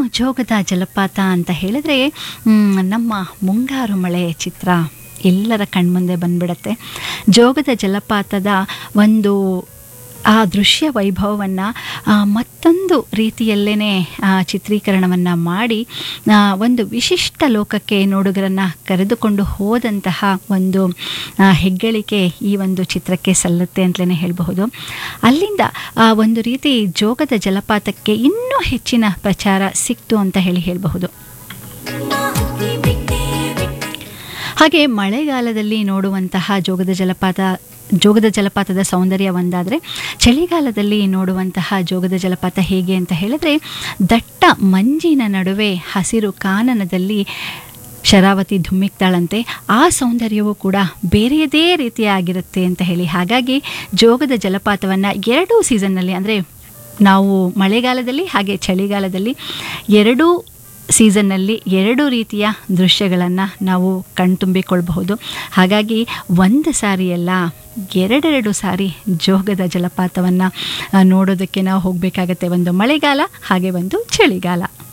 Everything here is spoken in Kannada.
ಜೋಗದ ಜಲಪಾತ ಅಂತ ಹೇಳಿದ್ರೆ ಮ್, ನಮ್ಮ ಮುಂಗಾರು ಮಳೆ ಚಿತ್ರ ಎಲ್ಲರ ಕಣ್ಮುಂದೆ ಬಂದ್ಬಿಡತ್ತೆ ಜೋಗದ ಜಲಪಾತದ ಒಂದು ಆ ದೃಶ್ಯ ವೈಭವವನ್ನು ಮತ್ತೊಂದು ರೀತಿಯಲ್ಲೇ ಚಿತ್ರೀಕರಣವನ್ನು ಮಾಡಿ ಆ, ಒಂದು ವಿಶಿಷ್ಟ ಲೋಕಕ್ಕೆ ನೋಡುಗರನ್ನು ಕರೆದುಕೊಂಡು ಹೋದಂತಹ ಒಂದು ಆ, ಹೆಗ್ಗಳಿಕೆ ಈ ಒಂದು ಚಿತ್ರಕ್ಕೆ ಸಲ್ಲುತ್ತೆ ಅಂತಲೇ ಹೇಳಬಹುದು ಅಲ್ಲಿಂದ ಆ, ಒಂದು ರೀತಿ ಜೋಗದ ಜಲಪಾತಕ್ಕೆ ಇನ್ನೂ ಹೆಚ್ಚಿನ ಪ್ರಚಾರ ಸಿಕ್ತು ಅಂತ ಹೇಳಿ ಹೇಳಬಹುದು ಹಾಗೆ ಮಳೆಗಾಲದಲ್ಲಿ ನೋಡುವಂತಹ ಜೋಗದ ಜಲಪಾತ ಜೋಗದ ಜಲಪಾತದ ಸೌಂದರ್ಯ ಒಂದಾದರೆ ಚಳಿಗಾಲದಲ್ಲಿ ನೋಡುವಂತಹ ಜೋಗದ ಜಲಪಾತ ಹೇಗೆ ಅಂತ ಹೇಳಿದ್ರೆ ದಟ್ಟ ಮಂಜಿನ ನಡುವೆ ಹಸಿರು ಕಾನನದಲ್ಲಿ ಶರಾವತಿ ಧುಮ್ಮಿಕ್ತಾಳಂತೆ ಆ ಸೌಂದರ್ಯವೂ ಕೂಡ ಬೇರೆಯದೇ ರೀತಿಯಾಗಿರುತ್ತೆ ಅಂತ ಹೇಳಿ ಹಾಗಾಗಿ ಜೋಗದ ಜಲಪಾತವನ್ನು ಎರಡೂ ಸೀಸನ್ನಲ್ಲಿ ಅಂದರೆ ನಾವು ಮಳೆಗಾಲದಲ್ಲಿ ಹಾಗೆ ಚಳಿಗಾಲದಲ್ಲಿ ಎರಡೂ ಸೀಸನ್ನಲ್ಲಿ ಎರಡು ರೀತಿಯ ದೃಶ್ಯಗಳನ್ನು ನಾವು ಕಣ್ತುಂಬಿಕೊಳ್ಬಹುದು ಹಾಗಾಗಿ ಒಂದು ಸಾರಿ ಅಲ್ಲ ಎರಡೆರಡು ಸಾರಿ ಜೋಗದ ಜಲಪಾತವನ್ನು ನೋಡೋದಕ್ಕೆ ನಾವು ಹೋಗಬೇಕಾಗತ್ತೆ ಒಂದು ಮಳೆಗಾಲ ಹಾಗೆ ಒಂದು ಚಳಿಗಾಲ